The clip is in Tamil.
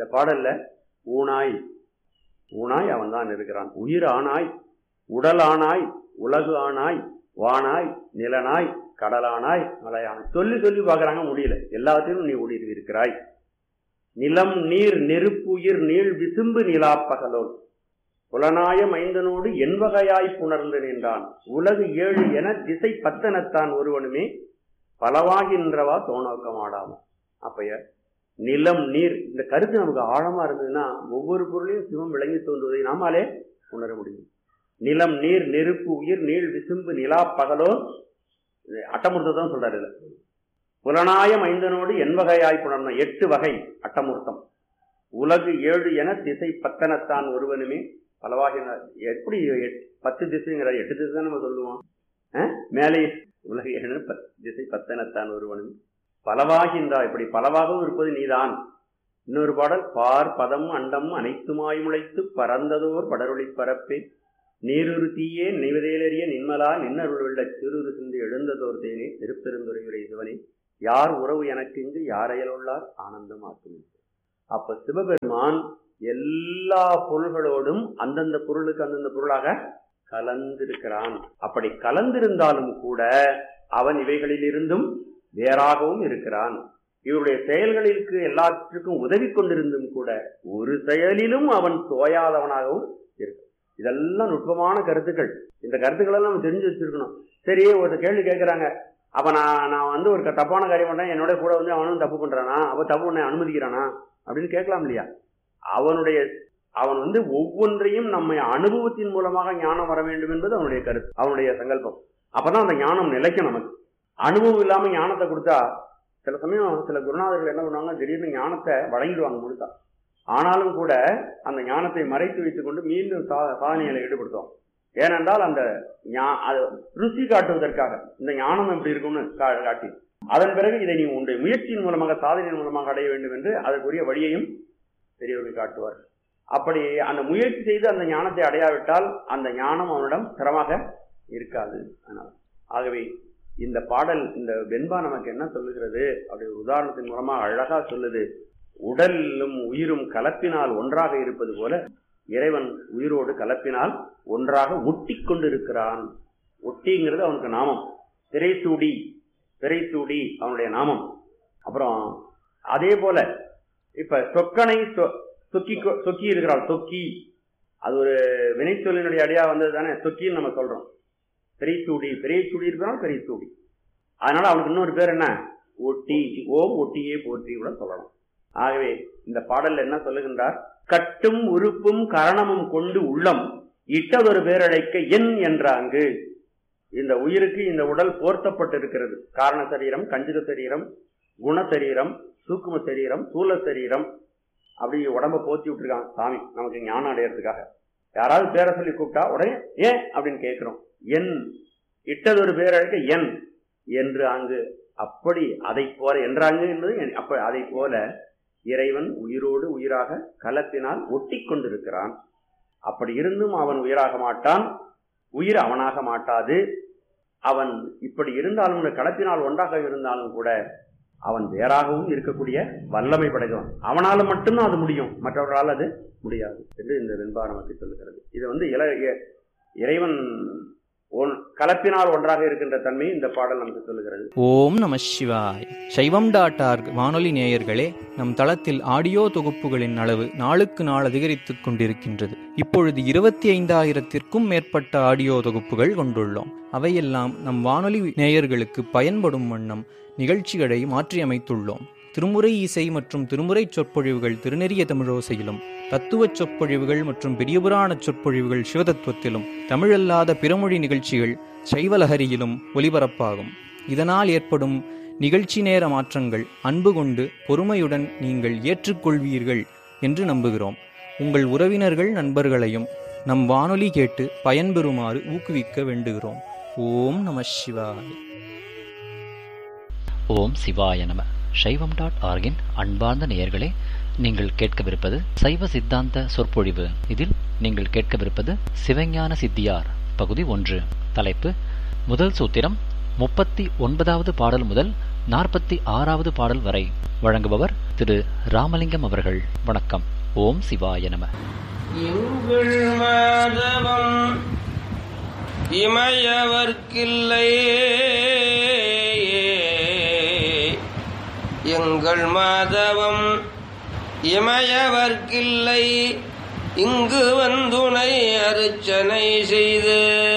பாடல்ல ஊனாய் ஊனாய் அவன் தான் இருக்கிறான் உயிர் ஆனாய் உடல் ஆனாய் உலகு ஆனாய் வானாய் நிலனாய் கடலானாய் மலையானாய் சொல்லி சொல்லி பார்க்கறாங்க முடியல எல்லாத்தையும் நீ ஊடி இருக்கிறாய் நிலம் நீர் நெருப்பு உயிர் நீள் விசும்பு நிலா பகலோன் புலனாய மைந்தனோடு என்வகையாய் புணர்ந்து நின்றான் உலகு ஏழு என திசை பத்தனத்தான் ஒருவனுமே பலவாகின்றவா தோணோக்கமாடாம அப்பய நிலம் நீர் இந்த கருத்து நமக்கு ஆழமா இருந்ததுன்னா ஒவ்வொரு பொருளையும் சிவம் விளங்கி தோன்றுவதை நாமாலே உணர முடியும் நிலம் நீர் நெருப்பு உயிர் நீள் விசும்பு நிலா பகலோ இது அட்டமுர்த்தம் சொல்றாரு இதுல புலனாய மைந்தனோடு என்வகையாய் புணர்ந்த எட்டு வகை அட்டமுர்த்தம் உலகு ஏழு என திசை பத்தனத்தான் ஒருவனுமே பலவாகின எப்படி எட்- பத்து திசைங்கிற எட்டு திசை தான் நம்ம சொல்லுவோம் அஹ்? மேலே உலகு ஏழு பத் திசை பத்தனத்தான் ஒருவனுமே பலவாகின்றா இப்படி பலவாகவும் இருப்பது நீதான் இன்னொரு பாடல் பார் பதம் அண்டம் அனைத்துமாய் முளைத்து பறந்ததோர் படரொளி பரப்பே நீருரு தீயே நினைவதேலறிய நின்மலா நின்னருள் வெள்ள சிறுரு சிந்து எழுந்ததோர் தேனே திருப்பெருந்துரையுரை சிவனே யார் உறவு எனக்கு இங்கு யாரையலுள்ளார் ஆனந்தம் ஆக்கும் அப்ப சிவபெருமான் எல்லா பொருள்களோடும் அந்தந்த பொருளுக்கு அந்தந்த பொருளாக கலந்திருக்கிறான் அப்படி கலந்திருந்தாலும் கூட அவன் இவைகளிலிருந்தும் வேறாகவும் இருக்கிறான் இவருடைய செயல்களிற்கு எல்லாற்றுக்கும் உதவி கொண்டிருந்தும் கூட ஒரு செயலிலும் அவன் தோயாதவனாகவும் இருக்கு இதெல்லாம் நுட்பமான கருத்துக்கள் இந்த கருத்துக்களை நம்ம தெரிஞ்சு வச்சிருக்கணும் சரி ஒரு கேள்வி கேட்கறாங்க அப்ப நான் நான் வந்து ஒரு க- தப்பான காரியம் பண்ணேன் என்னோட கூட வந்து அவனும் தப்பு பண்றானா அப்ப தப்பு பண்ண அனுமதிக்கிறானா அப்படின்னு கேட்கலாம் இல்லையா அவனுடைய அவன் வந்து ஒவ்வொன்றையும் நம்ம அனுபவத்தின் மூலமாக ஞானம் வர வேண்டும் என்பது அவனுடைய கருத்து அவனுடைய சங்கல்பம் அப்பதான் அந்த ஞானம் நிலைக்கும் நமக்கு அனுபவம் இல்லாம ஞானத்தை கொடுத்தா சில சமயம் சில குருநாதர்கள் என்ன பண்ணுவாங்க திடீர்னு ஞானத்தை வழங்கிடுவாங்க முழுசா ஆனாலும் கூட அந்த ஞானத்தை மறைத்து வைத்துக் கொண்டு மீண்டும் சா- சாதனைகளை ஈடுபடுத்துவோம் ஏனென்றால் அந்த ஞா- அது ருசி காட்டுவதற்காக இந்த ஞானம் எப்படி இருக்கும்னு கா- காட்டி அதன் பிறகு இதை நீ உன்னுடைய முயற்சியின் மூலமாக சாதனையின் மூலமாக அடைய வேண்டும் என்று அதற்குரிய வழியையும் பெரியவர்கள் காட்டுவார் அப்படி அந்த முயற்சி செய்து அந்த ஞானத்தை அடையாவிட்டால் அந்த ஞானம் அவனிடம் திறமாக இருக்காது அதனால ஆகவே இந்த பாடல் இந்த வெண்பா நமக்கு என்ன சொல்லுகிறது அப்படி ஒரு உதாரணத்தின் மூலமா அழகா சொல்லுது உடலும் உயிரும் கலப்பினால் ஒன்றாக இருப்பது போல இறைவன் உயிரோடு கலப்பினால் ஒன்றாக ஒட்டி கொண்டிருக்கிறான் ஒட்டிங்கிறது அவனுக்கு நாமம் திரைசூடி திரைசூடி அவனுடைய நாமம் அப்புறம் அதே போல இப்ப சொக்கனை சொ- சொக்கி கொ- சொக்கி இருக்கிறாள் சொக்கி அது ஒரு வினைச்சொல்லினுடைய அடியா வந்தது தானே சொக்கின்னு நம்ம சொல்றோம் பெரியசூடி பெரியசூடி இருக்கிறான் பெரியசூடி அதனால அவனுக்கு இன்னொரு பேர் என்ன ஒட்டி ஓம் ஒட்டியே போற்றி கூட சொல்லலாம் ஆகவே இந்த பாடல்ல என்ன சொல்லுகின்றார் கட்டும் உறுப்பும் கரணமும் கொண்டு உள்ளம் இட்டதொரு பேரழைக்க என் என்றாங்கு இந்த உயிருக்கு இந்த உடல் போர்த்தப்பட்டிருக்கிறது காரண சரீரம் கஞ்சித சரீரம் குண சரீரம் சூக்கும சரீரம் சூல சரீரம் அப்படி உடம்ப போத்தி விட்டுருக்கான் சாமி நமக்கு ஞானம் அடையறதுக்காக யாராவது பேரை சொல்லி கூப்பிட்டா உடனே ஏன் அப்படின்னு கேட்கிறோம் என் இட்டதொரு பேரழைக்க என் என்று அங்கு அப்படி அதை போல என்றாங்க என்பது என் அப்ப அதை போல இறைவன் உயிரோடு உயிராக கலப்பினால் ஒட்டி கொண்டிருக்கிறான் அப்படி இருந்தும் அவன் உயிராக மாட்டான் உயிர் அவனாக மாட்டாது அவன் இப்படி இருந்தாலும் கூட கலப்பினால் ஒன்றாக இருந்தாலும் கூட அவன் வேறாகவும் இருக்கக்கூடிய வல்லமை படைத்தவன் அவனால மட்டும்தான் அது முடியும் மற்றவர்களால் அது முடியாது என்று இந்த வெண்பா நமக்கு சொல்லுகிறது இது வந்து இல இ- இறைவன் ஒன் கலப்பினால் ஒன்றாக இருக்கின்ற தன்மை இந்த பாடல் நமக்கு சொல்லுகிறது ஓம் நம சிவாய் சைவம் டாட் ஆர்க் வானொலி நேயர்களே நம் தளத்தில் ஆடியோ தொகுப்புகளின் அளவு நாளுக்கு நாள் அதிகரித்துக் கொண்டிருக்கின்றது இப்பொழுது இருபத்தி ஐந்தாயிரத்திற்கும் மேற்பட்ட ஆடியோ தொகுப்புகள் கொண்டுள்ளோம் அவையெல்லாம் நம் வானொலி நேயர்களுக்கு பயன்படும் வண்ணம் நிகழ்ச்சிகளை மாற்றியமைத்துள்ளோம் திருமுறை இசை மற்றும் திருமுறை சொற்பொழிவுகள் திருநெறிய தமிழோசையிலும் தத்துவச் சொற்பொழிவுகள் மற்றும் பெரியபுராண சொற்பொழிவுகள் சிவதத்துவத்திலும் தமிழல்லாத பிறமொழி நிகழ்ச்சிகள் சைவலஹரியிலும் ஒலிபரப்பாகும் இதனால் ஏற்படும் நிகழ்ச்சி நேர மாற்றங்கள் அன்பு கொண்டு பொறுமையுடன் நீங்கள் ஏற்றுக்கொள்வீர்கள் என்று நம்புகிறோம் உங்கள் உறவினர்கள் நண்பர்களையும் நம் வானொலி கேட்டு பயன்பெறுமாறு ஊக்குவிக்க வேண்டுகிறோம் ஓம் நம சிவாய் ஓம் சிவாய நம சைவம் டாட் ஆர்கின் அன்பார்ந்த நேயர்களே நீங்கள் கேட்கவிருப்பது சைவ சித்தாந்த சொற்பொழிவு இதில் நீங்கள் கேட்கவிருப்பது சிவஞான சித்தியார் பகுதி ஒன்று தலைப்பு முதல் சூத்திரம் முப்பத்தி ஒன்பதாவது பாடல் முதல் நாற்பத்தி ஆறாவது பாடல் வரை வழங்குபவர் திரு ராமலிங்கம் அவர்கள் வணக்கம் ஓம் சிவாய நம எங்கள் மாதவம் இமயவர்க்கில்லை எங்கள் மாதவம் இமயவர்க்கில்லை இங்கு வந்துனை அர்ச்சனை செய்து